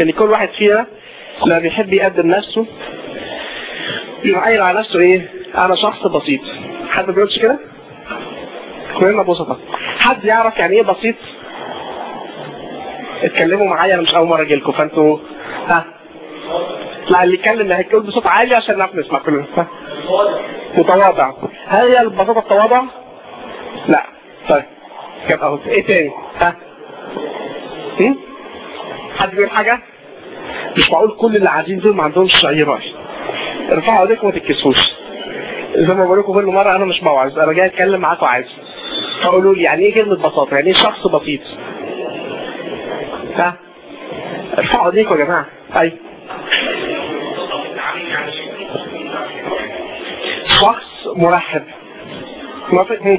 يعني كل واحد فينا لما بيحب يقدم نفسه يبقى قايل على نفسه ايه انا شخص بسيط حد ما بيقولش كده كلنا بسطة حد يعرف يعني ايه بسيط اتكلموا معايا انا مش اول مره اجي لكم فانتوا ها لا اللي يتكلم هيقول بصوت عالي عشان نعرف نسمع كلنا ها متواضع هل هي البساطه التواضع لا طيب كده اهو ايه تاني ها هم؟ حد بيقول حاجه مش معقول كل اللي قاعدين دول ما عندهمش اي راي ارفعوا ايديكم وما تتكسفوش زي ما بقول لكم كل مره انا مش موعظ انا جاي اتكلم معاكم عادي فقولوا لي يعني ايه كلمه بساطه يعني ايه شخص بسيط ها ارفعوا ايديكم يا جماعه ايوه شخص مرحب موافق هم.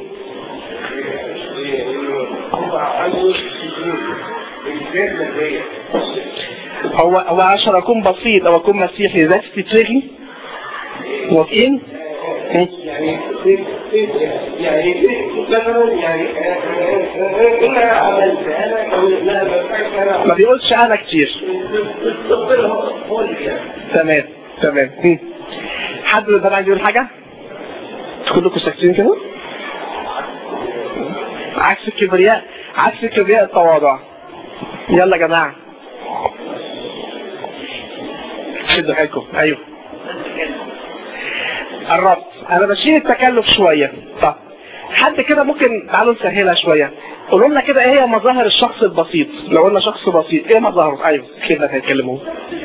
هو هو عشان اكون بسيط او اكون مسيحي ذات تتلغي موافقين؟ هم. يعني يعني مثلا يعني انا عملت انا او لا بفكر انا ما بيقولش انا كتير هو اللي بيعمل تمام تمام هم. حد من البنات عايز يقول حاجه؟ كلكم ساكتين كده؟ عكس الكبرياء عكس الكبرياء التواضع يلا يا جماعه شدوا حيلكم ايوه قربت انا بشيل التكلف شويه طب حد كده ممكن تعالوا نسهلها شويه قولوا لنا كده ايه هي مظاهر الشخص البسيط لو قلنا شخص بسيط ايه مظاهره ايوه كده هيتكلموا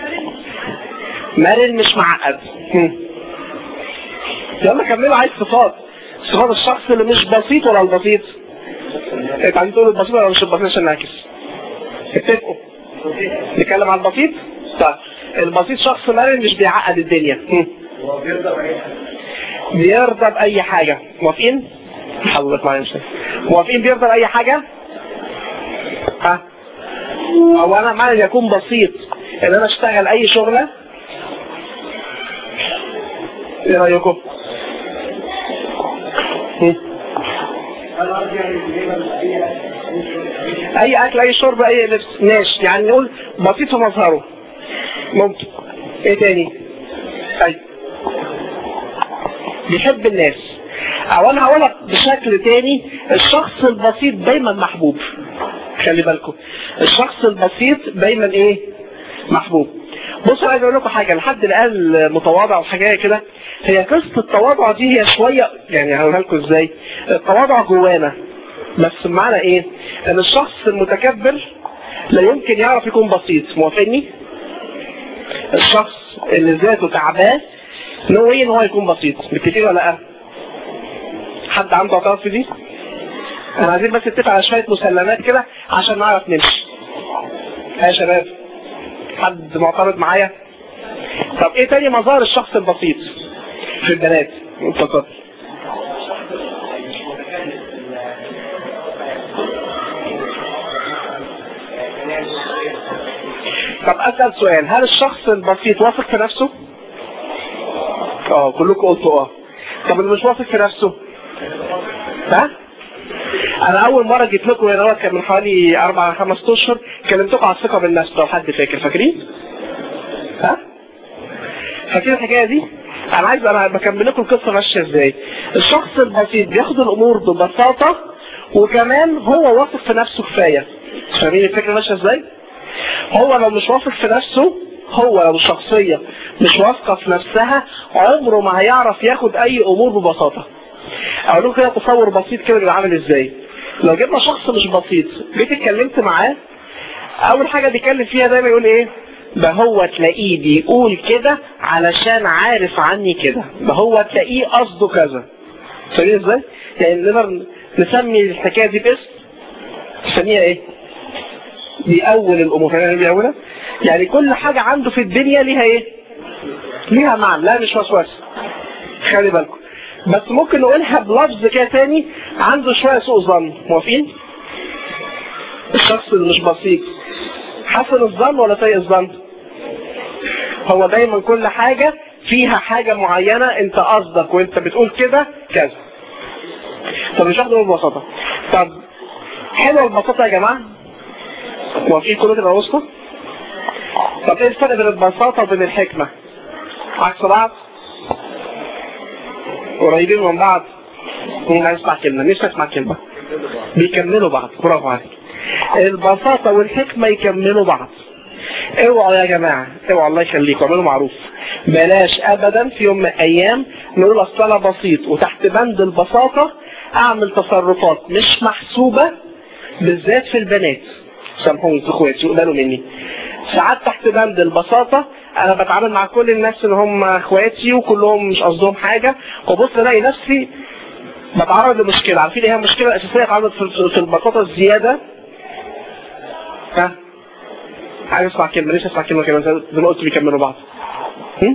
مرن مش معقد هم. يلا كملوا عايز صفات صفات الشخص اللي مش بسيط ولا البسيط انت عايزين تقولوا البسيط ولا مش البسيط عشان نعكس اتفقوا نتكلم عن البسيط طيب البسيط شخص مرن مش بيعقد الدنيا هم. هو بيرضى باي حاجه بيرضى بأي حاجة موافقين؟ حضرتك معايا مش موافقين بيرضى بأي حاجة؟ ها؟ أو أنا معنى يكون بسيط إن أنا أشتغل أي شغلة؟ إيه رأيكم؟ هم؟ انا قصدي يعني بيبقى اي أي أكل أي شرب أي لبس ماشي يعني نقول بسيط في مظهره ممكن إيه تاني؟ أيوة بيحب الناس او انا هقولها بشكل تاني الشخص البسيط دايما محبوب خلي بالكم الشخص البسيط دايما ايه محبوب بصوا عايز اقول لكم حاجه لحد اللي قال متواضع وحاجه كده هي قصه التواضع دي هي شويه يعني هقولها لكم ازاي التواضع جوانا بس بمعنى ايه ان الشخص المتكبر لا يمكن يعرف يكون بسيط موافقني الشخص اللي ذاته تعبان نو واي ان هو يكون بسيط متفقين ولا لا حد عنده اعتراض في دي انا عايزين بس نتفق على شويه مسلمات كده عشان نعرف نمشي ها يا شباب حد معترض معايا طب ايه تاني مظاهر الشخص البسيط في البنات اتفضل طب اسال سؤال هل الشخص البسيط واثق في نفسه اه كلكم قلتوا اه طب اللي مش واثق في نفسه ها انا اول مره جيت لكم هنا هو كان من حوالي اربع خمس اشهر كلمتكم على الثقه بالنفس لو حد فاكر فاكرين ها فاكرين الحكايه دي انا عايز انا بكمل لكم القصه ماشيه ازاي الشخص البسيط بياخد الامور ببساطه وكمان هو واثق في نفسه كفايه فاهمين الفكره ماشيه ازاي هو لو مش واثق في نفسه هو لو الشخصية مش واثقة في نفسها عمره ما هيعرف ياخد أي أمور ببساطة. أقول لكم كده تصور بسيط كده بيبقى عامل إزاي. لو جبنا شخص مش بسيط جيت اتكلمت معاه أول حاجة بيتكلم فيها دايما يقول إيه؟ ده هو تلاقيه بيقول كده علشان عارف عني كده، ده هو تلاقيه قصده كذا. فاهمين إزاي؟ يعني نقدر نسمي الحكاية دي باسم نسميها إيه؟ بيأول الأمور، فاهمين يعني بيأولها؟ يعني كل حاجة عنده في الدنيا ليها ايه ليها معنى لا مش وسواس خلي بالكم بس ممكن نقولها بلفظ كده تاني عنده شوية سوء ظن موافقين الشخص اللي مش بسيط حسن الظن ولا سيء الظن هو دايما كل حاجة فيها حاجة معينة انت قصدك وانت بتقول كده كذا طب مش واخده ببساطة طب حلوة البساطة يا جماعة موافقين كلكم تبقى وسطه طب ايه الفرق بين البساطة وبين الحكمة عكس بعض قريبين من بعض مين عايز يسمع كلمة نفسي اسمع كلمة بيكملوا بعض برافو عليك البساطة والحكمة يكملوا بعض اوعوا يا جماعة اوعوا الله يخليكم اعملوا معروف بلاش ابدا في يوم من الايام نقول اصل انا بسيط وتحت بند البساطة اعمل تصرفات مش محسوبة بالذات في البنات سامحوني اخواتي يقبلوا مني ساعات تحت بند البساطة انا بتعامل مع كل الناس اللي هم اخواتي وكلهم مش قصدهم حاجة وبص الاقي نفسي بتعرض لمشكلة عارفين ايه هي المشكلة الاساسية اتعرضت في في البساطة الزيادة ها عايز اسمع كلمة ليش اسمع كلمة كمان زي ما قلت بيكملوا بعض هم؟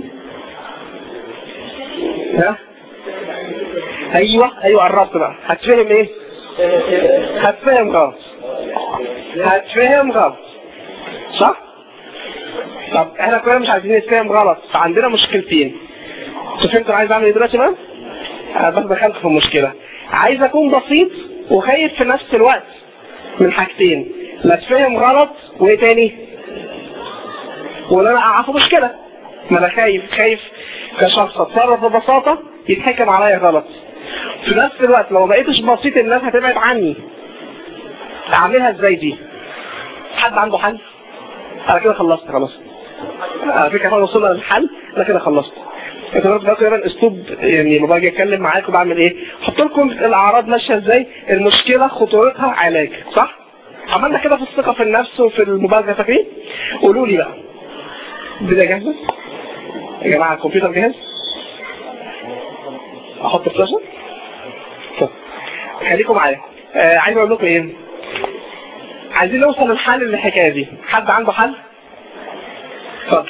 ها ايوه ايوه قربت بقى هتفهم ايه هتفهم غلط هتفهم غلط صح طب احنا كلنا مش عايزين نتفهم غلط فعندنا مشكلتين انتوا فهمتوا انا عايز اعمل ايه دلوقتي بقى انا بس دخلت في المشكله عايز اكون بسيط وخايف في نفس الوقت من حاجتين لا اتفهم غلط وايه تاني ولا انا اقع في مشكله ما انا خايف خايف كشخص اتصرف ببساطه يتحكم عليا غلط في نفس الوقت لو ما بقيتش بسيط الناس هتبعد عني اعملها ازاي دي حد عنده حل انا كده خلصت خلاص على فكره احنا وصلنا للحل انا كده خلصت انت برضه بقى تقريبا اسلوب يعني لما باجي اتكلم معاكم بعمل ايه احط لكم الاعراض ماشيه ازاي المشكله خطورتها علاج صح عملنا كده في الثقه في النفس وفي المبالغه فاكرين قولوا لي بقى الدنيا جاهزه يا جماعه الكمبيوتر جاهز احط فلاشه طب خليكم معايا آه عايز اقول لكم ايه عايزين نوصل للحل للحكايه دي حد عنده حل اتفضل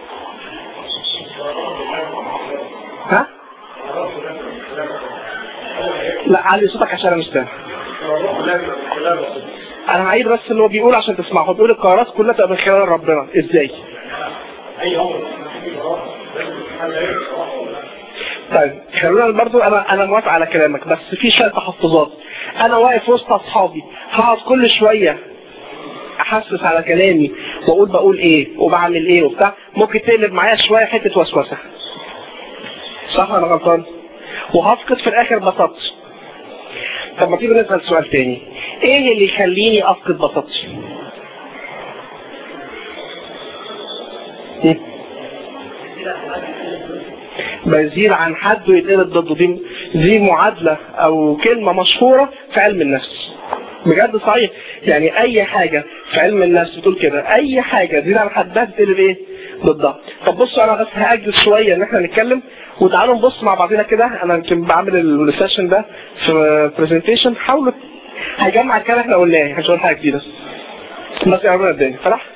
ها لا علي صوتك عشان انا مش سامع انا هعيد بس اللي هو بيقول عشان تسمعه هو بيقول القرارات كلها تبقى من خلال ربنا ازاي طيب خلونا برضو انا انا موافق على كلامك بس في شويه تحفظات انا واقف وسط اصحابي هقعد كل شويه احسس على كلامي واقول بقول ايه وبعمل ايه وبتاع ممكن تقلب معايا شويه حته وسوسه صح ولا غلطان وهفقد في الاخر بساطتي طب ما تيجي نسال سؤال تاني ايه اللي يخليني افقد بساطتي بزيد عن حد ويتقلب ضده دي دي معادلة او كلمة مشهورة في علم النفس بجد صحيح يعني اي حاجة في علم النفس بتقول كده اي حاجة تزيد عن حدها تتقلب ايه ضدها طب بصوا انا بس هاجل شوية ان احنا نتكلم وتعالوا نبص مع بعضنا كده انا يمكن بعمل السيشن ده في برزنتيشن حاولوا هجمع الكلام احنا قلناه مش هقول حاجة جديدة بس يعملوا الدنيا صلاح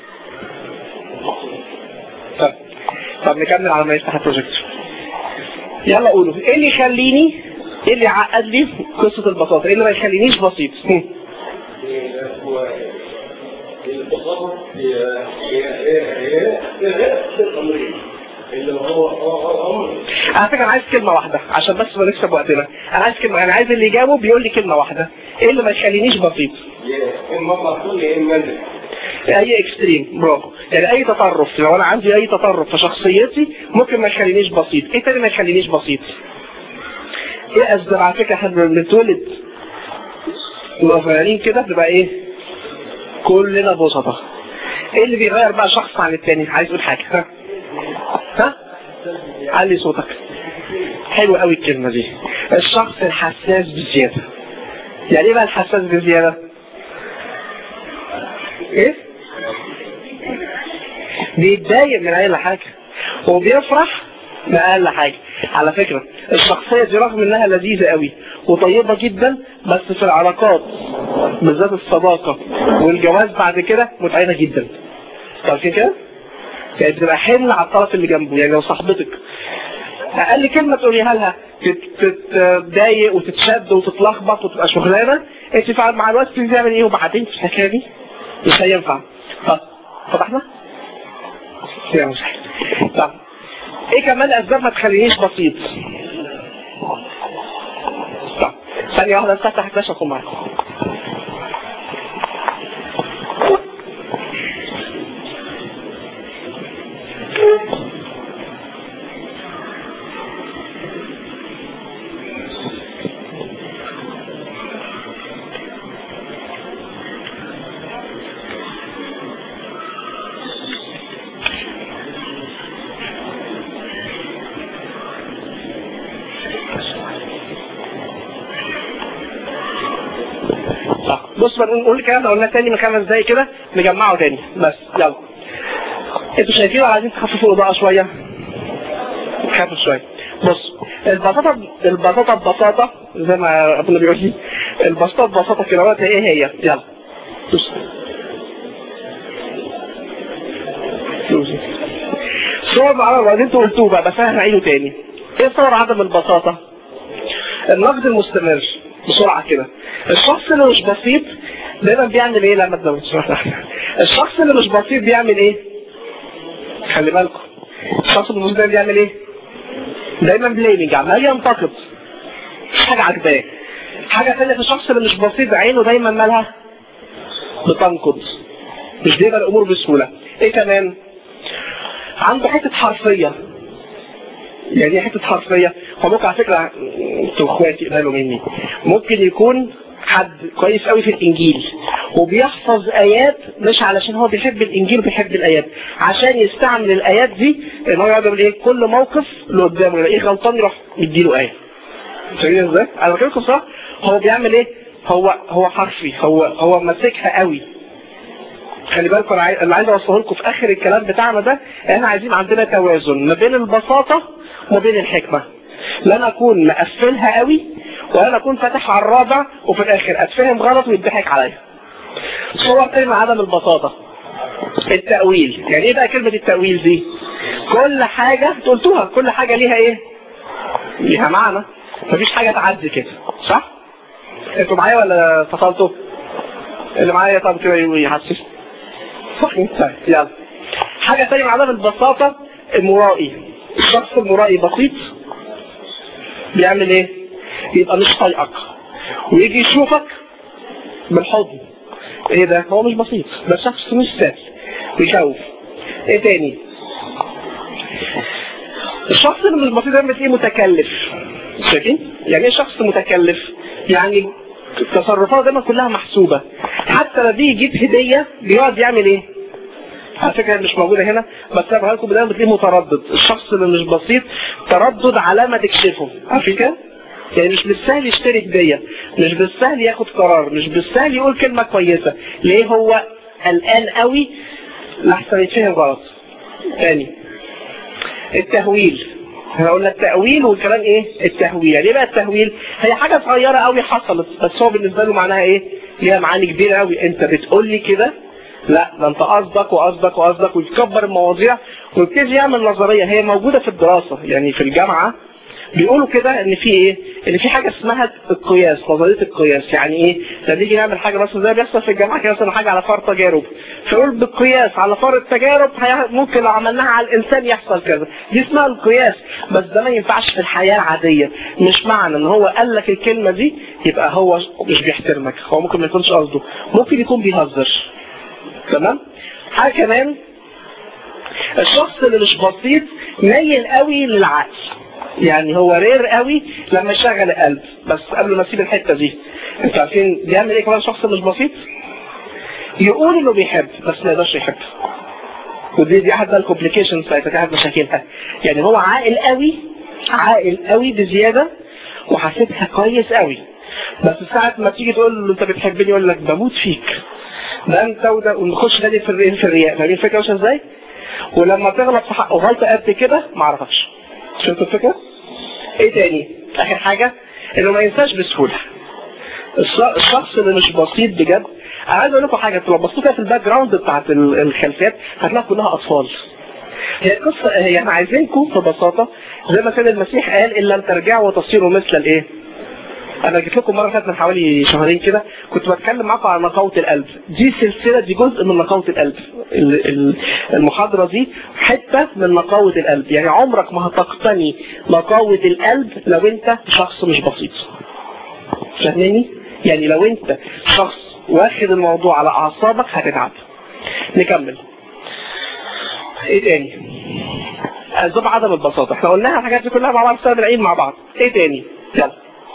طب طب نكمل على ما يفتح البروجيكتور يلا قولوا ايه اللي يخليني ايه اللي يعقد لي قصة البساطة ايه اللي ما يخلينيش بسيط هم. البساطة هي هي هي هي اللي هو هو على فكرة انا عايز كلمة واحدة عشان بس ما نكسب وقتنا انا عايز كلمة انا عايز اللي يجاوب بيقول لي كلمة واحدة ايه اللي ما يخلينيش بسيط اما مقصود يا اما انت اي اكستريم برافو يعني اي تطرف لو انا عندي اي تطرف في شخصيتي ممكن ما يخلينيش بسيط ايه تاني ما يخلينيش بسيط ايه اسباب على فكره احنا بنتولد صغيرين كده بنبقى ايه كلنا بسطة ايه اللي بيغير بقى شخص عن التاني عايز اقول حاجه ها ها علي صوتك حلو قوي الكلمه دي الشخص الحساس بزياده يعني ايه بقى الحساس بزياده ايه بيتضايق من اقل حاجة وبيفرح من اقل حاجة على فكرة الشخصية دي رغم انها لذيذة قوي وطيبة جدا بس في العلاقات بالذات الصداقة والجواز بعد كده متعبة جدا عارفين كده؟ يعني بتبقى حمل على الطرف اللي جنبه يعني لو صاحبتك اقل كلمة تقوليها لها تت- تتضايق وتتشد وتتلخبط وتبقى شغلانة انت فعلا مع الوقت تعمل ايه وبعدين في الحكاية دي مش هينفع طب فتحنا يا مسحي طب ايه كمان اسباب ما تخلينيش بسيط طب ثانية واحدة استفتح الفلاش اكون معاكم بقى نقول نقول الكلام ده قلناه تاني من خمس دقايق كده نجمعه تاني بس يلا انتوا شايفين ولا عايزين تخففوا الاضاءه شويه؟ خفف شويه بص البساطه البساطه ببساطه زي ما ابونا بيقول لي البساطه ببساطه كده وقت ايه هي؟ يلا بص صور معانا بعدين انتوا قلتوه بقى بس انا هعيده تاني ايه صور عدم البساطه؟ النقد المستمر بسرعه كده الشخص اللي مش بسيط دايما بيعمل ايه لما تزودش الشخص اللي مش بسيط بيعمل ايه خلي بالكم الشخص اللي مش بسيط بيعمل ايه دايما بليمنج عمال ينتقد مش حاجه عجباه حاجه ثانيه في الشخص اللي مش بسيط عينه دايما مالها بتنقد مش بيبقى الامور بسهوله ايه كمان عنده حته حرفيه يعني ايه حته حرفيه هو ممكن على فكره انتوا اخواتي قبلوا مني ممكن يكون حد كويس قوي في الانجيل وبيحفظ ايات مش علشان هو بيحب الانجيل وبيحب الايات عشان يستعمل الايات دي ان هو يقعد يقول ايه كل موقف اللي قدامه يلاقيه غلطان يروح يديله ايه فاهمين ازاي؟ انا بكلمكم صح هو بيعمل ايه؟ هو هو حرفي هو هو ماسكها قوي خلي بالكم انا عاي- اللي عايز اوصله لكم في اخر الكلام بتاعنا ده احنا عايزين عندنا توازن ما بين البساطه وما بين الحكمه لا انا اكون مقفلها قوي ولا انا اكون فاتح على الرابع وفي الاخر اتفهم غلط ويضحك عليا صور تاني عدم البساطه التأويل يعني ايه بقى كلمة التأويل دي كل حاجة انتوا قلتوها كل حاجة ليها ايه ليها معنى مفيش حاجة تعدي كده صح انتوا معايا ولا فصلتوا اللي معايا طب كده يحسس صح طيب يلا حاجة تانية مع عدم البساطة المرائي الشخص المرائي بسيط بيعمل ايه يبقى مش طايقك ويجي يشوفك بالحضن ايه ده هو مش بسيط ده شخص مش سهل بيخوف ايه تاني الشخص اللي مش بسيط ده بتلاقيه متكلف شايفين يعني ايه شخص متكلف يعني تصرفاته دايما كلها محسوبه حتى لما بيجي يجيب هديه بيقعد يعمل ايه على فكره مش موجوده هنا بس انا بقول لكم دايما بتلاقيه متردد الشخص اللي مش بسيط تردد على ما تكشفه عارفين كده يعني مش بالسهل يشتري هديه مش بالسهل ياخد قرار مش بالسهل يقول كلمه كويسه ليه هو قلقان قوي لحسن يتفهم غلط تاني التهويل احنا قلنا التأويل والكلام ايه التهويل يعني ايه بقى التهويل هي حاجة صغيرة قوي حصلت بس هو بالنسبة له معناها ايه ليها معاني كبيرة قوي انت بتقول لي كده لا ده انت قصدك وقصدك وقصدك ويكبر المواضيع ويبتدي يعمل نظرية هي موجودة في الدراسة يعني في الجامعة بيقولوا كده ان في ايه ان في حاجه اسمها القياس نظريه القياس يعني ايه لما نيجي نعمل حاجه مثلا زي بيحصل في الجامعه كده مثلا حاجه على فار تجارب فيقول بالقياس على فار التجارب هي- ممكن لو عملناها على الانسان يحصل كذا دي اسمها القياس بس ده ما ينفعش في الحياه العاديه مش معنى ان هو قال لك الكلمه دي يبقى هو مش بيحترمك هو ممكن ما يكونش قصده ممكن يكون بيهزر تمام حاجه كمان الشخص اللي مش بسيط ميل قوي للعقل يعني هو رير قوي لما يشغل القلب بس قبل ما اسيب الحته دي انتوا عارفين بيعمل ايه كمان شخص مش بسيط يقول انه بيحب بس ما يقدرش يحب ودي دي احد الكومبليكيشنز بتاعت احد مشاكلها يعني هو عاقل قوي عاقل قوي بزياده وحاسبها كويس قوي بس ساعة ما تيجي تقول له انت بتحبني يقول لك بموت فيك ده انت وده ونخش تاني في الرياء في الرياء فاهمين الفكره ماشيه ازاي؟ ولما تغلط في حقه غلطه قد كده ما اعرفكش فهمتوا الفكره؟ ايه تاني؟ اخر حاجه انه ما ينساش بسهوله الش- الشخص اللي مش بسيط بجد انا عايز اقول لكم حاجه انتوا لو بصيتوا في الباك جراوند بتاعت ال- الخلفيات هتلاقوا كلها اطفال هي قصه هي احنا عايزينكم في بساطه زي ما سيد المسيح قال ان لم ترجعوا وتصيروا مثل الايه؟ انا جيت لكم مره فاتت من حوالي شهرين كده كنت بتكلم معاكم على نقاوه القلب دي سلسله دي جزء من نقاوه القلب ال- ال- المحاضره دي حته من نقاوه القلب يعني عمرك ما هتقتني نقاوه القلب لو انت شخص مش بسيط فاهماني يعني لو انت شخص واخد الموضوع على اعصابك هتتعب نكمل ايه تاني اسباب عدم البساطه احنا قلناها الحاجات دي كلها مع بعض بسبب العيد مع بعض ايه تاني يلا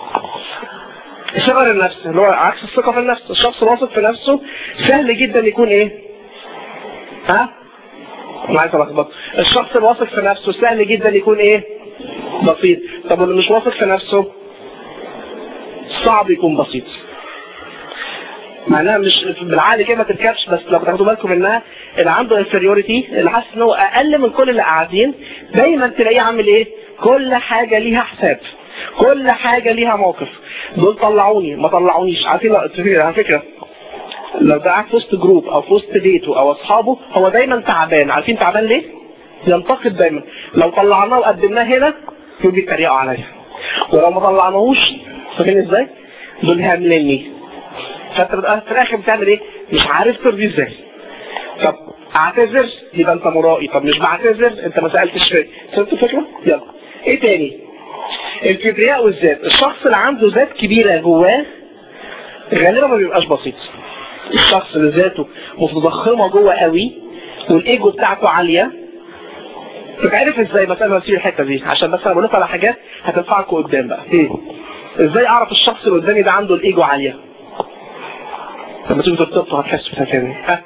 صغر النفس اللي هو عكس الثقة في النفس الشخص الواثق في نفسه سهل جدا يكون ايه ها انا عايز الخبط الشخص الواثق في نفسه سهل جدا يكون ايه بسيط طب واللي مش واثق في نفسه صعب يكون بسيط معناها مش بالعقل كده ما تركبش بس لو تاخدوا بالكم منها اللي عنده انفيريوريتي اللي حاسس ان هو اقل من كل اللي قاعدين دايما تلاقيه عامل ايه كل حاجه ليها حساب كل حاجه ليها موقف دول طلعوني ما طلعونيش عارفين لا، على فكره لو ده قاعد في وسط جروب او في وسط بيته او اصحابه هو دايما تعبان عارفين تعبان ليه ينتقد دايما لو طلعناه وقدمناه هنا دول بيتريقوا عليا ولو ما طلعناهوش فاهمين ازاي دول هامليني فانت بتبقى في الاخر بتعمل ايه مش عارف ترضي ازاي طب اعتذر يبقى انت مرائي طب مش بعتذر انت ما سالتش فيه فهمت الفكره يلا ايه تاني الكبرياء والذات الشخص اللي عنده ذات كبيره جواه غالبا ما بيبقاش بسيط الشخص اللي ذاته متضخمه جوه قوي والايجو بتاعته عاليه تتعرف ازاي مثلا نسيب الحته دي عشان بس انا بقول لكم على حاجات هتنفعكم قدام بقى ازاي اعرف الشخص اللي قدامي ده عنده الايجو عاليه لما تيجوا ترتبطوا هتحسوا بها تاني ها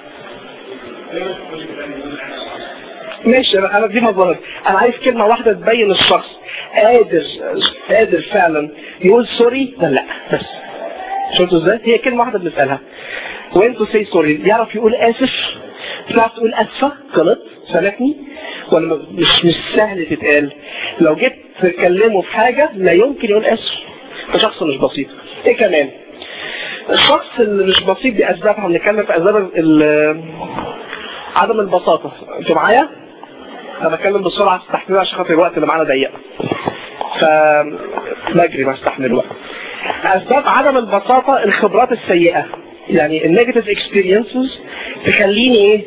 ماشي انا انا دي مظاهر انا عايز كلمه واحده تبين الشخص قادر قادر فعلا يقول سوري ولا لا بس شفتوا ازاي هي كلمه واحده بنسالها وين تو سي سوري بيعرف يقول اسف بتعرف تقول اسفه غلط سامحني ولا م- مش مش سهل تتقال لو جيت تكلمه في حاجه لا يمكن يقول اسف ده شخص مش بسيط ايه كمان الشخص اللي مش بسيط دي اسبابها بنتكلم في اسباب ال- عدم البساطه انتوا معايا؟ انا بتكلم بسرعه استحملوا عشان خاطر الوقت اللي معانا ضيق ف بجري ما استحمل الوقت اسباب عدم البساطه الخبرات السيئه يعني النيجاتيف اكسبيرينسز تخليني ايه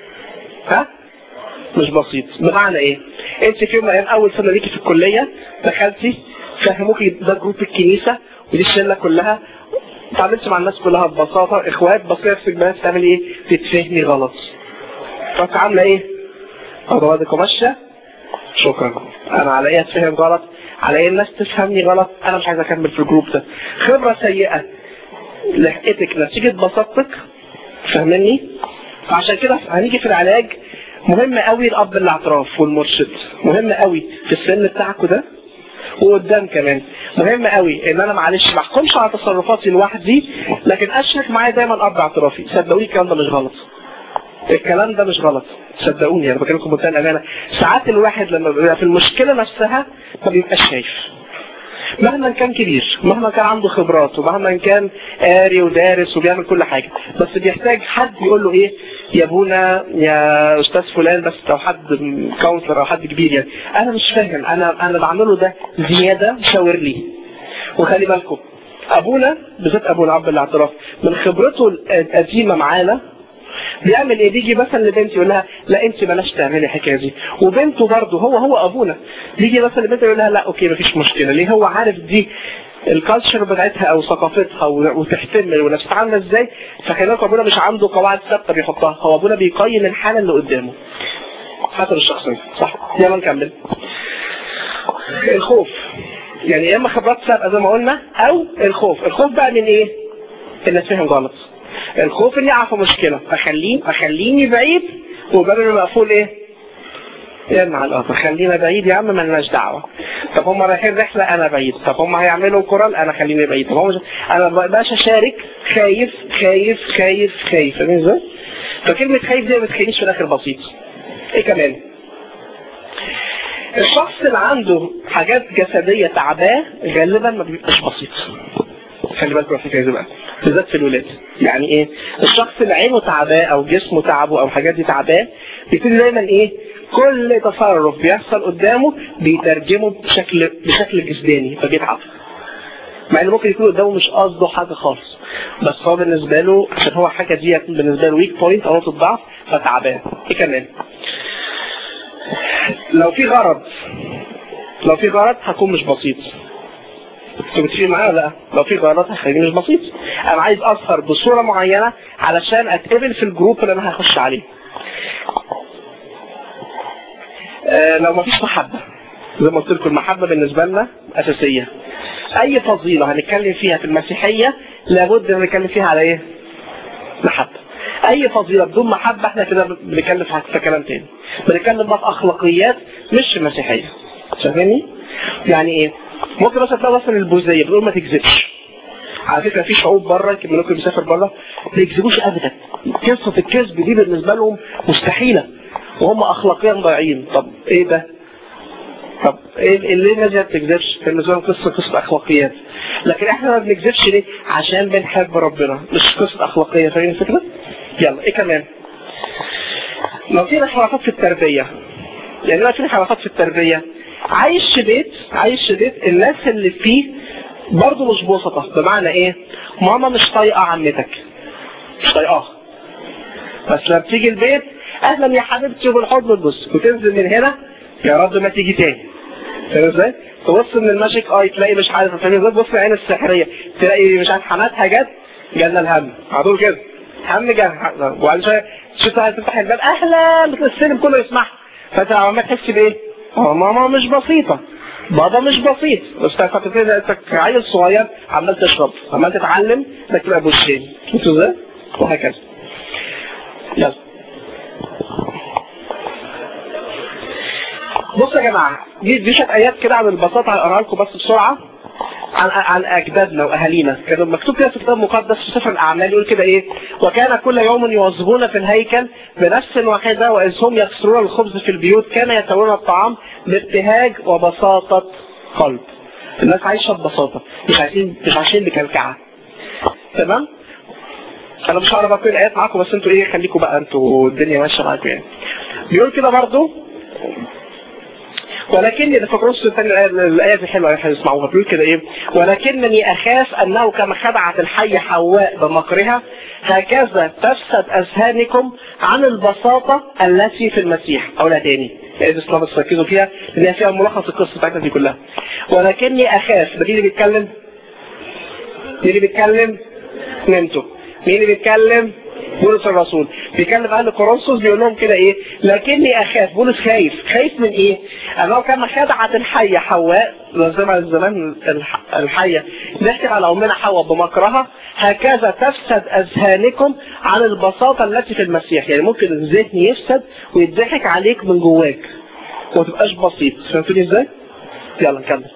ها مش بسيط بمعنى ايه انت في يوم من الايام اول سنه ليكي في الكليه دخلتي فهموكي ده جروب الكنيسه ودي الشله كلها اتعاملتي مع الناس كلها ببساطه اخوات بس نفسك بس تعملي ايه تتفهمي غلط فانت عامله ايه اضوادك ماشيه شكرا انا على ايه اتفهم غلط على ايه الناس تفهمني غلط انا مش عايز اكمل في الجروب ده خبره سيئه لحقتك نتيجه بساطتك فاهمني فعشان كده هنيجي في العلاج مهم قوي الاب الاعتراف والمرشد مهم قوي في السن بتاعكوا ده وقدام كمان مهم قوي ان انا معلش ما احكمش على تصرفاتي لوحدي لكن اشرك معايا دايما اب اعترافي صدقوني الكلام ده مش غلط الكلام ده مش غلط صدقوني انا بكلمكم بمنتهى الامانه ساعات الواحد لما بيبقى في المشكله نفسها ما بيبقاش شايف مهما كان كبير مهما كان عنده خبرات ومهما كان قاري ودارس وبيعمل كل حاجه بس بيحتاج حد يقول له ايه يا ابونا يا استاذ فلان بس او حد كونسلر او حد كبير يعني انا مش فاهم انا انا بعمله ده زياده شاور لي وخلي بالكم ابونا بالذات ابونا عبد الاعتراف من خبرته القديمه معانا بيعمل ايه بيجي مثلا لبنتي يقول لها لا انت بلاش تعملي الحكايه دي وبنته برضه هو هو ابونا بيجي مثلا لبنته يقول لها لا اوكي مفيش مشكله ليه هو عارف دي الكالتشر بتاعتها او ثقافتها و- وتحتمل ونفسها عامله ازاي فخلي بالك ابونا مش عنده قواعد ثابته بيحطها هو ابونا بيقيم الحاله اللي قدامه حسب الشخصيه صح يلا نكمل الخوف يعني يا اما خبرات سابقه زي ما قلنا او الخوف الخوف بقى من ايه ان اتفهم غلط الخوف اني اقع في مشكله اخليه اخليني بعيد وباب المقفول ايه يرمي على الارض خلينا بعيد يا عم مالناش دعوه طب هم رايحين رحله انا بعيد طب هم هيعملوا كورال انا خليني بعيد طب هم مش... انا ما بقاش اشارك خايف خايف خايف خايف فاهمين ازاي؟ فكلمه خايف دي ما بتخلينيش في الاخر بسيط ايه كمان؟ الشخص اللي عنده حاجات جسديه تعباه غالبا ما بيبقاش بسيط خلي بالكم من الحكايه دي بقى بالذات في الولاد يعني ايه الشخص اللي عينه تعباه او جسمه تعبه او الحاجات دي تعباه بيبتدي دايما ايه كل تصرف بيحصل قدامه بيترجمه بشكل بشكل جسداني فبيتعب مع انه ممكن يكون قدامه مش قصده حاجه خالص بس هو بالنسبه له عشان هو حاجه دي بالنسبه له ويك بوينت او نقطه ضعف فتعبان ايه كمان لو في غرض لو في غرض هكون مش بسيط انتوا متفقين معايا ولا لا؟ لو في غلط هخليني مش بسيط انا عايز اظهر بصوره معينه علشان اتقبل في الجروب اللي انا هخش عليه آه لو مفيش محبه زي ما قلت لكم المحبه بالنسبه لنا اساسيه اي فضيله هنتكلم فيها في المسيحيه لابد ان نتكلم فيها على ايه محبه اي فضيله بدون محبه احنا كده بنتكلم في في كلام تاني بنتكلم بقى في اخلاقيات مش في مسيحيه فاهمني يعني ايه ممكن مثلا تلاقي مثلا البوذيه بتقول ما تكذبش على فكره في شعوب بره يمكن منكم بيسافر بره ما بيكذبوش ابدا قصه الكذب دي بالنسبه لهم مستحيله وهم اخلاقيا ضايعين طب ايه ده؟ طب ايه ليه الناس ما بتكذبش؟ بالنسبه لهم قصه قصه اخلاقيات لكن احنا ما بنكذبش ليه؟ عشان بنحب ربنا مش قصه اخلاقيه فاهمين الفكره؟ يلا ايه كمان؟ لو في انحرافات في التربيه يعني لو في انحرافات في التربيه عايش في بيت عايش في بيت الناس اللي فيه برضه مش بسطة بمعنى ايه ماما مش طايقة عمتك مش طايقاها بس لما بتيجي البيت اهلا يا حبيبتي وبالحضن تبص وتنزل من هنا يا رب ما تيجي تاني فاهم ازاي؟ تبص من الماجيك اي تلاقي مش عارف فاهم ازاي تبص العين السحريه تلاقي مش عارف حماتها جت جالنا الهم على طول كده هم جه وبعد شويه شوف تفتح الباب اهلا السلم كله يسمعها فانت عمال تحس بايه؟ اه ماما مش بسيطه بابا مش بسيط بس فاكر كده انت عيل صغير عمال تشرب عمال تتعلم انك تبقى بوشين شفتوا ازاي؟ وهكذا يلا بصوا يا جماعه دي دي شويه ايات كده عن البساطه هقراها لكم بس بسرعه عن عن اجدادنا واهالينا كان مكتوب كده في كتاب مقدس في سفر الاعمال يقول كده ايه وكان كل يوم يواظبون في الهيكل بنفس واحده واذ هم يكسرون الخبز في البيوت كان يتناولون الطعام بابتهاج وبساطه قلب الناس عايشه ببساطه مش عايزين مش عايشين بكلكعه تمام انا مش هعرف اقول الايات معاكم بس انتوا ايه خليكم بقى انتوا الدنيا ماشيه معاكم يعني بيقول كده برضو ولكني ده في كورنثوس الثاني الآية دي حلوة هيسمعوها بيقول كده إيه ولكنني أخاف أنه كما خدعت الحية حواء بمكرها هكذا تفسد أذهانكم عن البساطة التي في المسيح أقولها تاني الآية دي بس ركزوا فيها لأن هي فيها ملخص القصة بتاعتنا دي كلها ولكني أخاف ده مين اللي بيتكلم؟ مين اللي بيتكلم؟ نمتوا مين اللي بيتكلم؟ بولس الرسول بيكلم اهل كورنثوس بيقول لهم كده ايه لكني اخاف بولس خايف خايف من ايه انه كما خدعت الحيه حواء زي ما زمان الحيه ضحكت على امنا حواء بمكرها هكذا تفسد اذهانكم عن البساطه التي في المسيح يعني ممكن الذهن يفسد ويضحك عليك من جواك وما تبقاش بسيط فهمتوني ازاي؟ يلا نكمل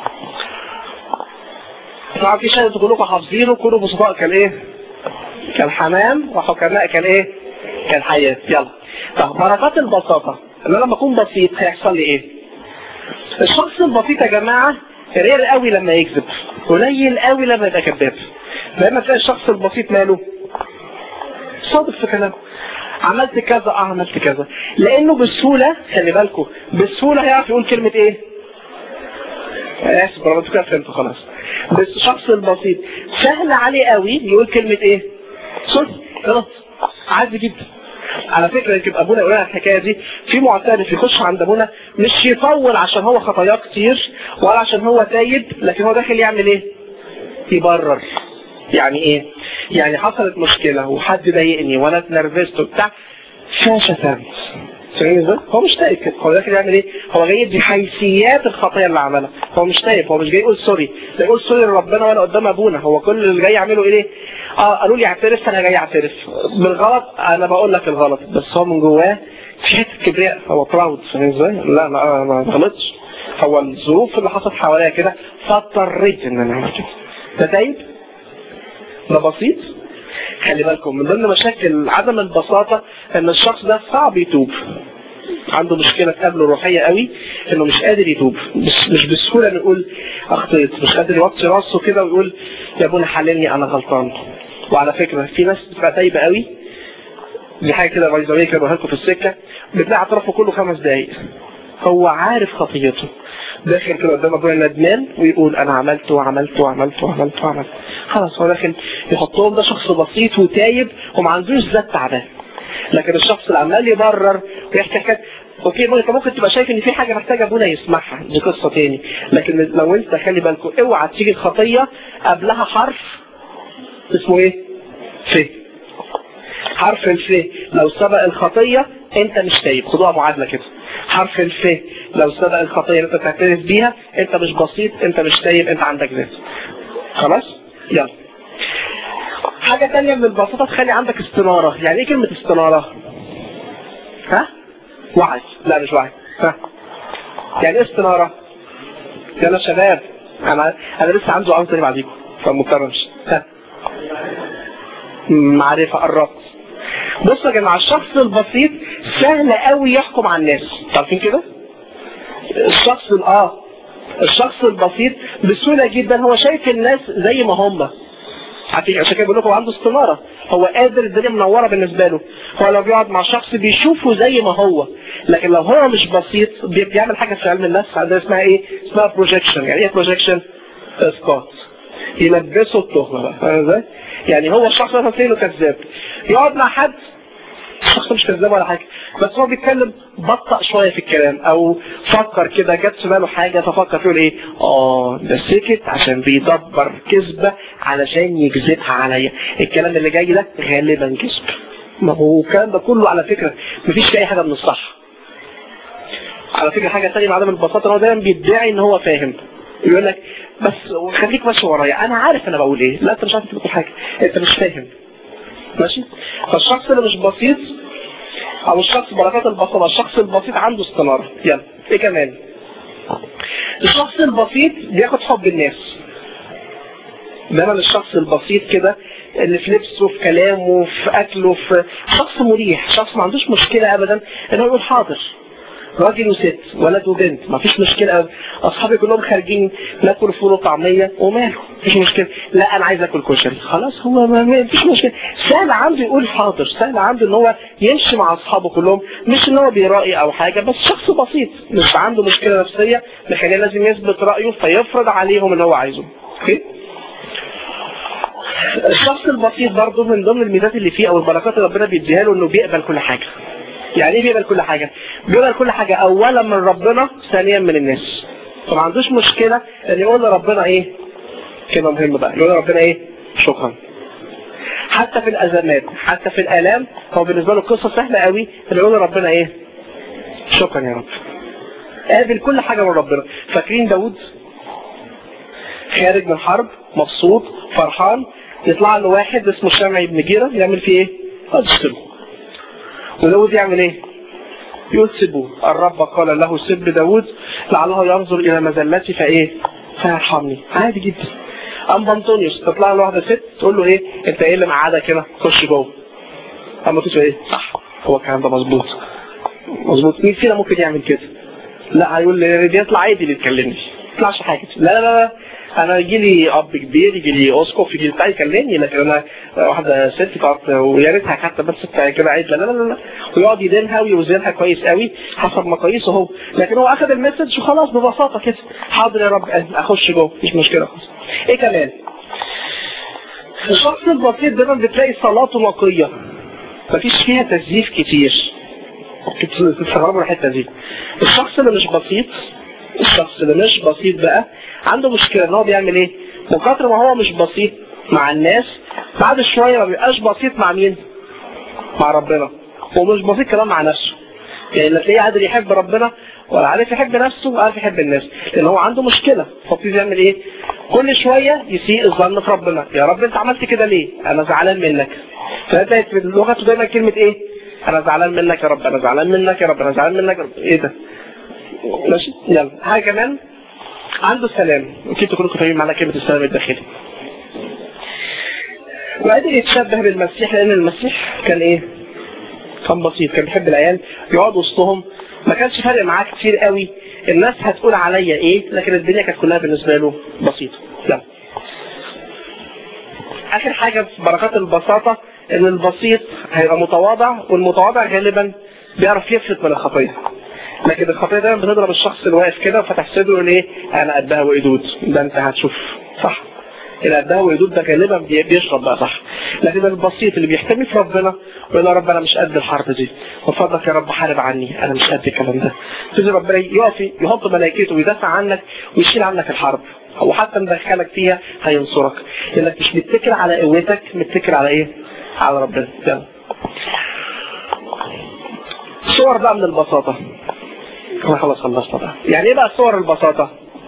طبعا في شيء كلكم حافظينه كونوا بسطاء كان ايه؟ كالحمام وحكماء كالايه كالحياة يلا طب بركات البساطة ان انا لما اكون بسيط هيحصل لي ايه الشخص البسيط يا جماعة رير قوي لما يكذب قليل قوي لما يبقى كذاب لما تلاقي الشخص البسيط ماله صادق في كلامه عملت كذا اه عملت كذا لانه بسهولة خلي بالكم بسهولة هيعرف يقول كلمة ايه اسف ربنا كده فهمت خلاص بس الشخص البسيط سهل عليه قوي يقول كلمة ايه سوري غلط عادي جدا على فكرة يمكن ابونا يقول لنا الحكاية دي في معترف يخش عند ابونا مش يطول عشان هو خطاياه كتير ولا عشان هو تايب لكن هو داخل يعمل ايه يبرر يعني ايه يعني حصلت مشكلة وحد ضايقني وانا اتنرفزت وبتاع فشتمت فاهمين ازاي؟ هو مش تايب كده هو داخل يعمل ايه؟ هو جاي يدي حيثيات الخطيه اللي عملها هو مش تايب هو مش جاي يقول سوري ده يقول سوري لربنا وانا قدام ابونا هو كل اللي جاي يعمله ايه؟ اه قالوا لي اعترف انا جاي اعترف بالغلط انا بقول لك الغلط بس هو من جواه في حته كبرياء هو براود فاهم ازاي؟ لا لا انا ما غلطتش هو الظروف اللي حصلت حواليا كده فاضطريت ان انا اعمل كده ده تايب؟ ده بسيط؟ خلي بالكم من ضمن مشاكل عدم البساطة ان الشخص ده صعب يتوب عنده مشكلة تقابله روحية قوي انه مش قادر يتوب مش, مش بسهولة نقول اخطيت مش قادر يوطي راسه كده ويقول يا ابونا حللني انا غلطان وعلى فكرة في ناس بتبقى تايبة قوي دي حاجة كده بايظة كده بقولها لكم في السكة بتلاقي اعترافه كله خمس دقايق هو عارف خطيته داخل كده قدام ابويا ندمان ويقول انا عملت وعملت وعملت وعملت وعملت خلاص هو داخل يحطهم ده شخص بسيط وتايب وما عندوش ذات تعبان لكن الشخص اللي عمال يبرر ويحكي حكايات اوكي انت ممكن تبقى شايف ان في حاجه محتاجه ابونا يسمعها دي قصه تاني لكن لو انت خلي بالكم اوعى تيجي الخطيه قبلها حرف اسمه ايه؟ ف حرف الف لو سبق الخطيه انت مش تايب خدوها معادله كده حرف الف لو سبق الخطيه اللي انت تعترف بيها انت مش بسيط انت مش تايب انت عندك ذات خلاص؟ يلا حاجة تانية من البساطة تخلي عندك استنارة يعني ايه كلمة استنارة ها وعي لا مش وعي ها يعني ايه استنارة يلا شباب انا انا لسه عندي عاوز تاني بعديكم فمضطر امشي ها. معرفة قربت بصوا يا جماعة الشخص البسيط سهل قوي يحكم على الناس عارفين كده الشخص ال- اه الشخص البسيط بسهولة جدا هو شايف الناس زي ما هم عارفين عشان كده بقول لكم هو عنده استنارة هو قادر الدنيا منورة بالنسبة له هو لو بيقعد مع شخص بيشوفه زي ما هو لكن لو هو مش بسيط بي- بيعمل حاجة في علم النفس عندنا اسمها ايه اسمها بروجيكشن يعني ايه بروجيكشن اسقاط يلبسه التهمة بقى فاهم ازاي يعني هو الشخص ده له كذاب يقعد مع حد الشخص مش كذاب ولا حاجة بس هو بيتكلم بطأ شوية في الكلام او فكر كده جت في باله حاجة ففكر فيه ايه اه ده سكت عشان بيدبر كذبة علشان يكذبها عليا الكلام اللي جاي ده غالبا كذب ما هو الكلام ده كله على فكرة مفيش فيه اي حاجة من الصح على فكرة حاجة تانية مع عدم البساطة هو دايما بيدعي ان هو فاهم يقول لك بس خليك ماشي ورايا انا عارف انا بقول ايه لا انت مش عارف تقول حاجة انت مش فاهم ماشي فالشخص اللي مش بسيط او الشخص بركات البساطة الشخص البسيط عنده استنارة يلا ايه كمان الشخص البسيط بياخد حب الناس دايما الشخص البسيط كده اللي في لبسه في كلامه في اكله في شخص مريح شخص ما عندوش مشكلة ابدا ان هو يقول حاضر راجل وست ولد وبنت ما فيش مشكلة أبدا. اصحابي كلهم خارجين ناكل فول وطعمية وماله مفيش مشكلة لا انا عايز اكل كشري خلاص هو ما ما فيش مشكلة سهل عنده يقول حاضر سهل عنده ان هو يمشي مع اصحابه كلهم مش ان هو بيرائي او حاجة بس شخص بسيط مش عنده مشكلة نفسية مخليه لازم يثبت رأيه فيفرض عليهم اللي هو عايزه اوكي الشخص البسيط برضه من ضمن الميزات اللي فيه او البركات اللي ربنا بيديها له انه بيقبل كل حاجة يعني ايه بيقبل كل حاجة بيقبل كل حاجة اولا من ربنا ثانيا من الناس فما عندوش مشكلة ان يقول لربنا ايه كلمة مهمة بقى يقول لربنا ايه شكرا حتى في الازمات حتى في الالام هو بالنسبة له قصة سهلة قوي ان يقول لربنا ايه شكرا يا رب قابل كل حاجة من ربنا فاكرين داود خارج من حرب مبسوط فرحان يطلع له واحد اسمه شمعي بن جيرة يعمل فيه ايه؟ يقتله وداود يعمل ايه؟ يقول سيبوه الرب قال له سب داود لعله ينظر الى مذلتي فايه؟ فيرحمني عادي جدا ام بنطونيوس تطلع له واحده ست تقول له ايه؟ انت ايه اللي مقعدك هنا؟ خش جوه اما تقول ايه؟ صح هو الكلام ده مظبوط مظبوط مين فينا ممكن يعمل كده؟ لا هيقول لي بيطلع عادي اللي يتكلمني ما يطلعش حاجه لا لا لا انا يجي لي اب كبير يجي لي اسقف يجي لي بتاع يكلمني لكن انا واحده ست تقعد ويا ريتها حتى بس بتاع كده عيد لا لا لا لا ويقعد يدينها ويوزنها كويس قوي حسب مقاييسه هو لكن هو اخذ المسج وخلاص ببساطه كده حاضر يا رب اخش جوه مفيش مشكله خالص ايه كمان الشخص البسيط دايما بتلاقي صلاته نقيه مفيش فيها تزييف كتير تستغربوا الحته دي الشخص اللي مش بسيط الشخص اللي مش بسيط بقى عنده مشكلة ان هو بيعمل ايه من كتر ما هو مش بسيط مع الناس بعد شوية ما بيبقاش بسيط مع مين مع ربنا ومش بسيط كمان مع نفسه يعني لا تلاقيه قادر يحب ربنا ولا عارف يحب نفسه ولا عارف يحب الناس لان هو عنده مشكلة فبتيجي يعمل ايه كل شوية يسيء الظن في ربنا يا رب انت عملت كده ليه انا زعلان منك فهتلاقي في لغته دايما كلمة ايه انا زعلان منك يا رب انا زعلان منك يا رب انا زعلان منك يا رب. ايه ده ماشي يلا حاجة كمان عنده سلام اكيد كلكم فاهمين معنى كلمة السلام الداخلي وقادر يتشبه بالمسيح لان المسيح كان ايه كان بسيط كان بيحب العيال يقعد وسطهم ما كانش فارق معاه كتير قوي الناس هتقول عليا ايه لكن الدنيا كانت كلها بالنسبة له بسيطة يلا اخر حاجة في بركات البساطة ان البسيط هيبقى متواضع والمتواضع غالبا بيعرف يفلت من الخطية لكن الخطية دايما بتضرب الشخص اللي واقف كده فتحسده يقول ايه انا قدها وقدود ده انت هتشوف صح اللي قدها وقدود ده غالبا بي- بيشرب بقى صح لكن البسيط اللي بيحتمي في ربنا ويقول يا رب انا مش قد الحرب دي وفضلك يا رب حارب عني انا مش قد الكلام ده تيجي ربنا يقف يحط ملائكته ويدافع عنك ويشيل عنك الحرب او حتى مدخلك فيها هينصرك لانك مش متكل على قوتك متكل على ايه على ربنا يلا صور بقى من البساطة انا خلاص خلصت بقى يعني ايه بقى صور البساطة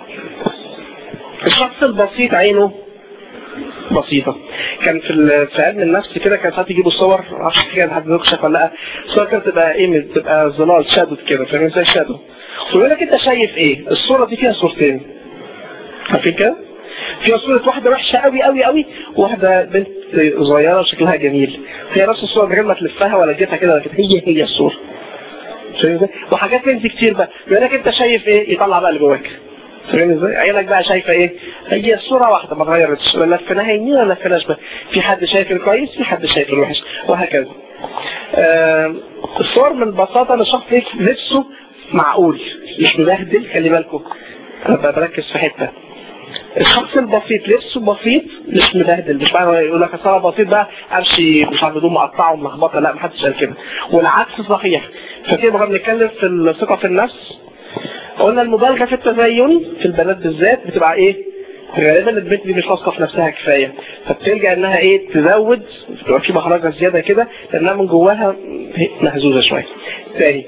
الشخص البسيط عينه بسيطة كان في ال- في علم النفس كده كان ساعات يجيبوا صور معرفش كده حد منكم شاف ولا لا الصور كانت تبقى ايه تبقى ظلال شادو كده فاهم زي شادو ويقول لك انت شايف ايه الصورة دي فيها صورتين عارفين كده فيها صورة واحدة وحشة قوي قوي قوي وواحدة بنت صغيرة شكلها جميل هي نفس الصورة من غير ما تلفها ولا تجيبها كده لكن هي هي الصورة فاهم ازاي؟ وحاجات من دي كتير بقى بيقول لك انت شايف ايه يطلع بقى اللي جواك فاهم ازاي؟ عينك بقى شايفه ايه؟ هي الصورة واحدة ما اتغيرتش لا لفيناها يمين ولا لفيناها شمال في حد شايف الكويس في حد شايف الوحش وهكذا آه الصور من بساطة لشخص نفسه معقول مش مبهدل خلي بالكم انا بركز في حتة الشخص البسيط لبسه بسيط مش مبهدل مش معنى يقول لك اصل انا بسيط بقى امشي مش عارف هدوم مقطعه وملخبطه لا محدش قال كده والعكس صحيح فكده بقى بنتكلم في الثقه في النفس قلنا المبالغه في التزين في البنات بالذات بتبقى ايه غالبا البنت دي مش واثقه في نفسها كفايه فبتلجا انها ايه تزود بتبقى في مخرجها زياده كده لانها من جواها مهزوزه شويه تاني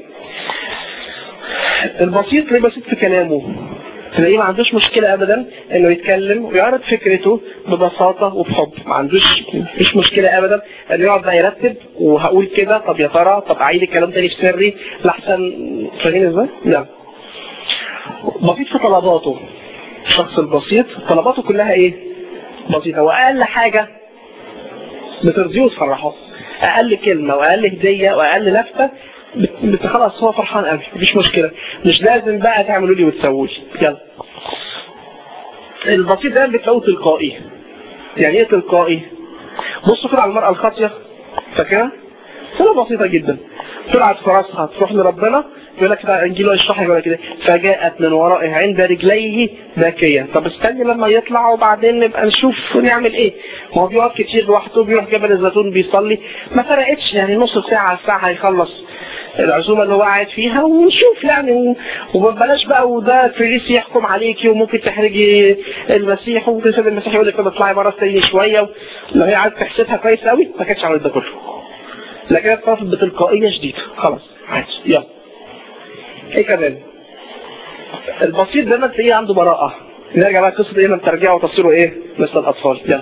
البسيط ليه بسيط في كلامه تلاقيه ما عندوش مشكلة أبدا إنه يتكلم ويعرض فكرته ببساطة وبحب ما عندوش مش مشكلة أبدا إنه يقعد بقى يرتب وهقول كده طب يا ترى طب أعيد الكلام تاني في سري لأحسن فاهمين إزاي؟ لا بسيط في طلباته الشخص البسيط طلباته كلها إيه؟ بسيطة وأقل حاجة بترضيه وتفرحه أقل كلمة وأقل هدية وأقل لفتة بت- خلاص هو فرحان قوي مفيش مشكلة مش لازم بقى تعملوا لي وتسووا لي يلا البسيط ده بتلاقوه تلقائي يعني ايه تلقائي بصوا كده على المرأة الخاطية فاكرها صورة بسيطة جدا طلعت في راسها تروح لربنا يقول لك ده انجيل اشرح يقول كده فجاءت من ورائه عند رجليه باكية طب استني لما يطلع وبعدين نبقى نشوف نعمل ايه ما هو بيقعد كتير لوحده بيروح جبل الزيتون بيصلي ما فرقتش يعني نص ساعة ساعة هيخلص العزومة اللي هو قاعد فيها ونشوف يعني و- وبلاش بقى وده فريس يحكم عليكي وممكن تحرجي المسيح وممكن سيد المسيح يقول لك طب اطلعي بره استني شوية لو هي عايزة تحسبها كويس قوي ما كانتش عملت ده كله لكن هي اتصرفت بتلقائية شديدة خلاص عادي يلا ايه كمان البسيط ده تلاقيه عنده براءة نرجع بقى قصة ايه من ترجعه وتصيره ايه مثل الاطفال يلا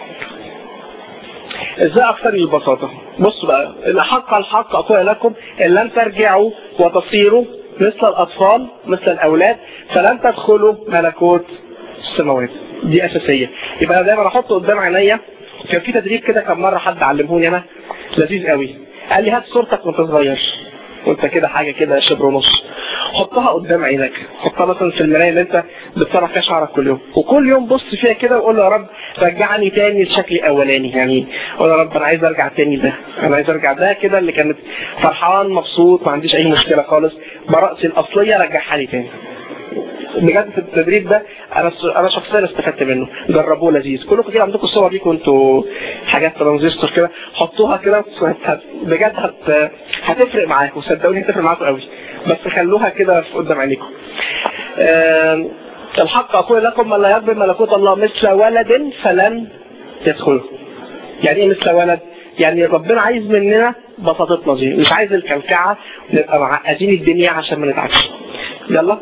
ازاي اكثر البساطة بصوا بقى الحق الحق اقول لكم ان لم ترجعوا وتصيروا مثل الاطفال مثل الاولاد فلن تدخلوا ملكوت السماوات دي اساسية يبقى انا دايما احط قدام عينيا كان في تدريب كده كان مرة حد علمهوني انا لذيذ قوي قال لي هات صورتك وانت صغير وانت كده حاجة كده شبر ونص حطها قدام عينك حطها مثلا في المراية اللي انت بتصرف فيها شعرك كل يوم وكل يوم بص فيها كده وقول له يا رب رجعني تاني لشكلي الاولاني يعني قول يا رب انا عايز ارجع تاني ده انا عايز ارجع ده كده اللي كانت فرحان مبسوط ما عنديش اي مشكلة خالص برأسي الاصلية رجعها لي تاني بجد في التدريب ده انا انا شخصيا استفدت منه جربوه لذيذ كلكم كده عندكم الصور دي كنتوا حاجات ترانزستور كده حطوها كده هت- بجد هت... هتفرق معاكم صدقوني هتفرق معاكم قوي بس خلوها كده في قدام عينيكم آم، الحق اقول لكم من لا يقبل ملكوت الله مثل ولد فلن يدخله يعني ايه مثل ولد يعني ربنا عايز مننا بساطتنا دي مش عايز الكلكعه نبقى معقدين الدنيا عشان ما نتعبش يلا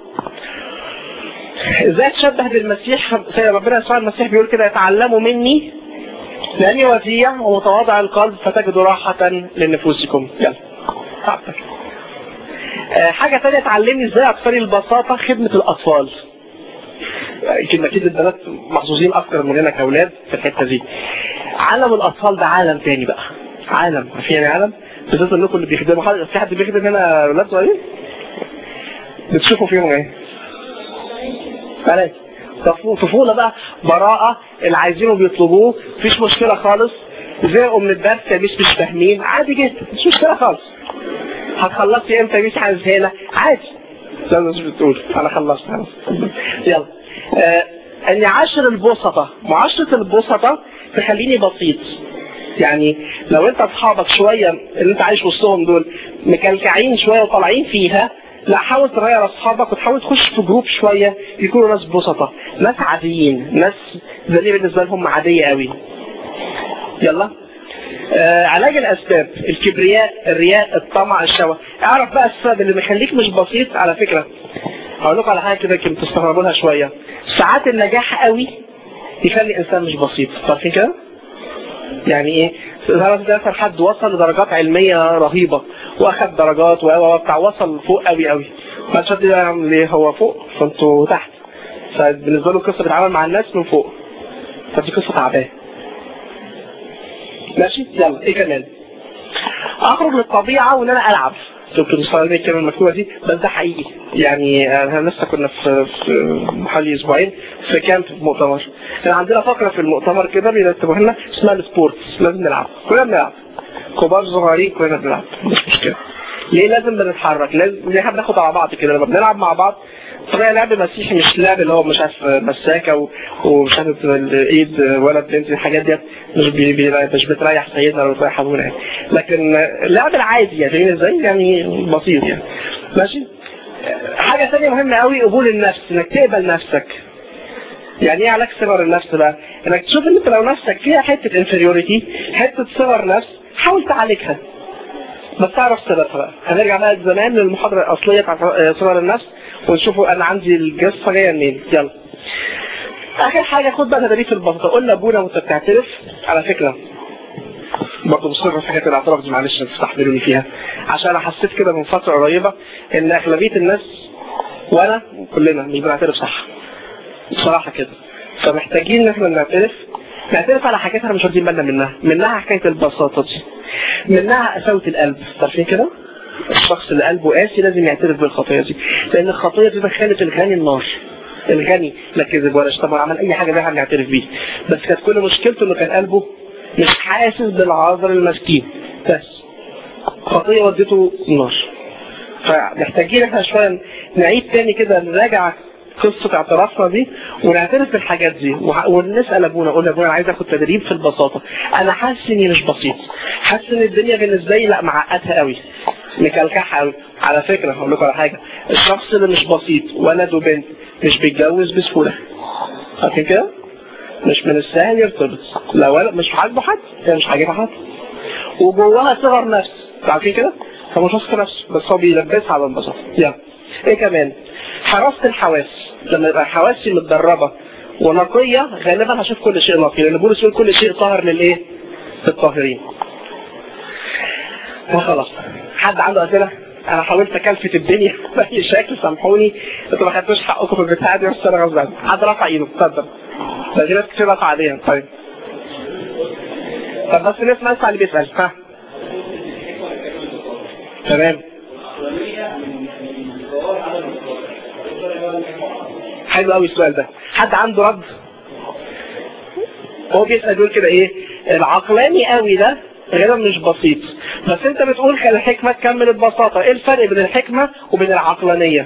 ازاي تشبه بالمسيح سيد ربنا يسوع المسيح بيقول كده يتعلموا مني لاني وزيع ومتواضع القلب فتجدوا راحة لنفوسكم يلا تعبتك. آه، حاجة تانية تعلمني ازاي اكثر البساطة خدمة الاطفال يمكن اكيد البنات محظوظين اكتر مننا كاولاد في الحتة دي عالم الاطفال ده عالم تاني بقى عالم عارفين يعني عالم بالذات انكم اللي بيخدموا حد في حد بيخدم هنا اولاد صغيرين بتشوفوا فيهم ايه بلاش طف- طفولة بقى براءة اللي عايزينه بيطلبوه مفيش مشكلة خالص زهقوا من الدرس يا مش مش فاهمين عادي جدا مش مشكلة خالص هتخلصي امتى مش عايز هنا عادي زي ما مش بتقول انا خلصت خلاص يلا آه اني عاشر البسطة معاشرة البسطة تخليني بسيط يعني لو انت اصحابك شوية اللي انت عايش وسطهم دول مكلكعين شوية وطالعين فيها لا حاول تغير اصحابك وتحاول تخش في جروب شوية يكونوا ناس بسطة ناس عاديين ناس زي بالنسبة لهم عادية قوي يلا آه علاج الاسباب الكبرياء الرياء الطمع الشهوة اعرف بقى السبب اللي مخليك مش بسيط على فكرة هقول لكم على حاجة كده يمكن تستغربوا لها شوية ساعات النجاح قوي يخلي انسان مش بسيط عارفين كده يعني ايه مثلا مثلا حد وصل لدرجات علمية رهيبة واخد درجات و- و- بتاع وصل فوق قوي قوي ما تشد يعمل ايه هو فوق فانتوا تحت فبالنسبه له القصه بتتعامل مع الناس من فوق فدي قصه تعبان ماشي يلا ايه كمان اخرج للطبيعه وان انا العب يمكن الصلاة الكلمة المكتوبة دي بس ده حقيقي يعني احنا لسه كنا في في حوالي اسبوعين في كامب في مؤتمر كان عندنا فقرة في المؤتمر كده بيرتبوها لنا اسمها السبورتس لازم نلعب كلنا بنلعب كبار صغيرين كلنا بنلعب مش مشكلة ليه لازم بنتحرك لازم ليه احنا بناخد على بعض كده لما بنلعب مع بعض طبيعي لعب مسيحي مش لعب اللي هو مش عارف مساكة و- ومش عارف الايد ولا بنت الحاجات ديت مش بي بي مش بتريح سيدنا ولا بتريح ابونا يعني لكن اللعب العادي يعني فاهمين ازاي يعني بسيط يعني ماشي حاجة ثانية مهمة قوي قبول النفس انك تقبل نفسك يعني ايه علاج صغر النفس بقى انك تشوف ان انت لو نفسك فيها حتة انفيريوريتي حتة صغر نفس حاول تعالجها بس تعرف سببها بقى هنرجع بقى زمان للمحاضرة الأصلية بتاعت صغر النفس ونشوفوا أنا عندي القصة جاية منين يلا آخر حاجة خد بقى تدريب في البسطة قول لأبونا وأنت بتعترف على فكرة برضه بصر في حكاية الاعتراف دي معلش تستحملوني فيها عشان أنا حسيت كده من فترة قريبة إن أغلبية الناس وأنا كلنا مش بنعترف صح بصراحة كده فمحتاجين إن إحنا نعترف نعترف على حاجات احنا مش واخدين بالنا منها منها حكاية البساطة دي منها قساوة القلب عارفين كده الشخص اللي قلبه قاسي لازم يعترف بالخطية دي لأن الخطية دي دخلت الغني النار الغني لا كذب ولا شتم ولا عمل أي حاجة ده هنعترف بيه بس كانت كل مشكلته إنه كان قلبه مش حاسس بالعذر المسكين بس خطية ودته النار فمحتاجين احنا شوية نعيد تاني كده نراجع قصة اعترافنا دي ونعترف بالحاجات دي وح- ونسأل ابونا اقول لابونا انا عايز اخد تدريب في البساطة انا حاسس اني مش بسيط حاسس ان الدنيا بالنسبة لي لا معقدها قوي مكلكعها قوي على فكرة هقول لكم على حاجة الشخص اللي مش بسيط ولد وبنت مش بيتجوز بسهولة عارفين كده؟ مش من السهل يرتبط لا ولا مش عاجبه حد هي مش عاجبها حد وجواها صغر نفس عارفين كده؟ هو مش واثق في نفسه بس هو بيلبسها على البساطة يلا ايه كمان؟ حراسة الحواس لما يبقى حواسي متدربة ونقية غالبا هشوف كل شيء نقي لان بولس يقول كل شيء طاهر للايه؟ للطاهرين وخلاص حد عنده اسئله؟ انا حاولت اكلفت الدنيا باي شكل سامحوني انتوا ما خدتوش حقكم في البتاعه دي بس انا غصب عني حد رفع ايده اتفضل ده في ناس كتير رفع عليها طيب طب بس نسمع اسمع اللي بيسال ها تمام حلو قوي السؤال ده حد عنده رد هو بيسأل يقول كده ايه العقلاني قوي ده غالبا مش بسيط بس انت بتقول خلي الحكمة تكمل البساطة ايه الفرق بين الحكمة وبين العقلانية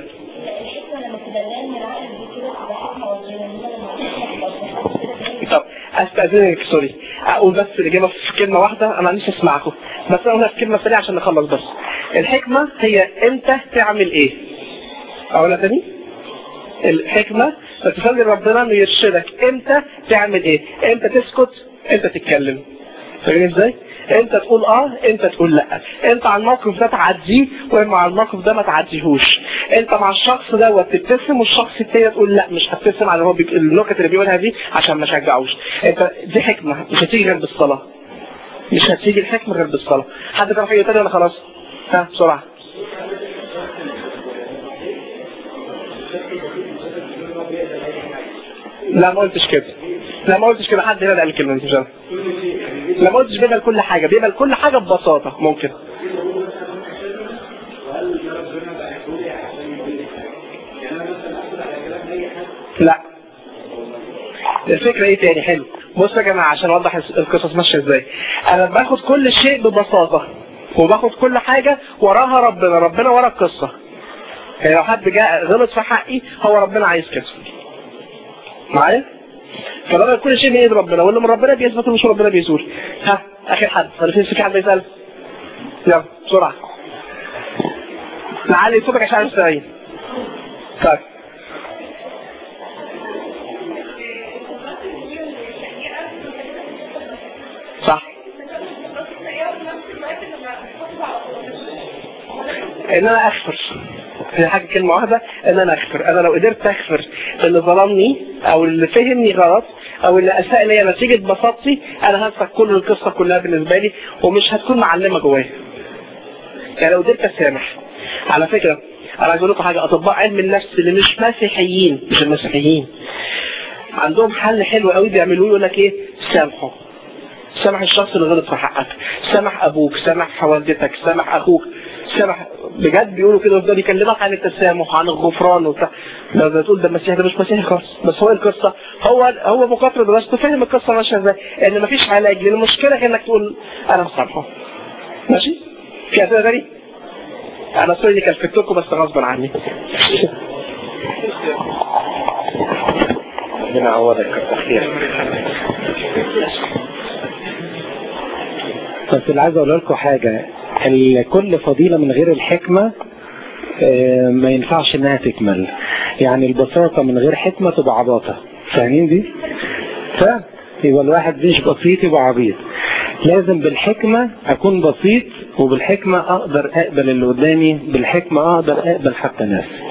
طب استاذنك سوري اقول بس الاجابه في كلمه واحده انا معلش اسمعكم بس انا اقولها في كلمه سريعه عشان نخلص بس الحكمه هي امتى تعمل ايه اقولها تاني الحكمه فتخلي ربنا انه يرشدك امتى تعمل ايه امتى تسكت امتى تتكلم فاهمين ازاي انت تقول اه انت تقول لا انت على الموقف ده تعديه واما على الموقف ده ما تعديهوش انت مع الشخص دوت تبتسم والشخص التاني تقول لا مش هبتسم على هو بيك... النكت اللي بيقولها دي عشان ما اشجعوش انت دي حكمه مش هتيجي غير بالصلاه مش هتيجي الحكمه غير بالصلاه حد كان حاجه تاني ولا خلاص ها بسرعه لا ما قلتش كده لا ما قلتش كده حد هنا قال الكلمه دي مش أنا. لا ما قلتش بيقبل كل حاجه بيقبل كل حاجه ببساطه ممكن لا الفكرة ايه تاني حلو بصوا يا جماعة عشان اوضح القصص ماشية ازاي انا باخد كل شيء ببساطة وباخد كل حاجة وراها ربنا ربنا ورا القصة يعني لو حد جاء غلط في حقي هو ربنا عايز كده معايا فبقى كل شيء بإيد ربنا واللي من ربنا بيثبت ومش ربنا بيزول ها اخر حد ولا في في حد بيسأل يلا بسرعة نعلي صوتك عشان عايز سعيد طيب صح ان انا اغفر هي حاجه كلمه واحده ان انا اغفر انا لو قدرت اغفر اللي ظلمني او اللي فهمني غلط او اللي اساء ليا نتيجه بساطتي انا هنسى كل القصه كلها بالنسبه لي ومش هتكون معلمه جوايا يعني لو قدرت اسامح على فكره انا عايز اقول لكم حاجه اطباء علم النفس اللي مش مسيحيين مش المسيحيين عندهم حل حلو قوي بيعملوه يقول لك ايه سامحه سامح الشخص اللي غلط في حقك سامح ابوك سامح والدتك سامح اخوك سامح بجد بيقولوا كده ويفضل يكلمك عن التسامح عن الغفران وبتاع لو ده تقول ده مسيحي ده مش مسيحي خالص بس هو القصه هو هو بكثره دراسته فهم القصه ماشيه ازاي ان مفيش علاج للمشكله غير انك تقول انا مسامحه ماشي في اسئله تاني انا سوري كلفتكم لكم بس غصبا عني ربنا يعوضك كتر خير بس اللي عايز اقول لكم حاجة ال- كل فضيلة من غير الحكمة آه، ما ينفعش انها تكمل يعني البساطة من غير حكمة تبقى عباطة فاهمين دي؟ ف يبقى الواحد مش بسيط يبقى عبيط لازم بالحكمة اكون بسيط وبالحكمة اقدر اقبل اللي قدامي بالحكمة اقدر اقبل حتى ناس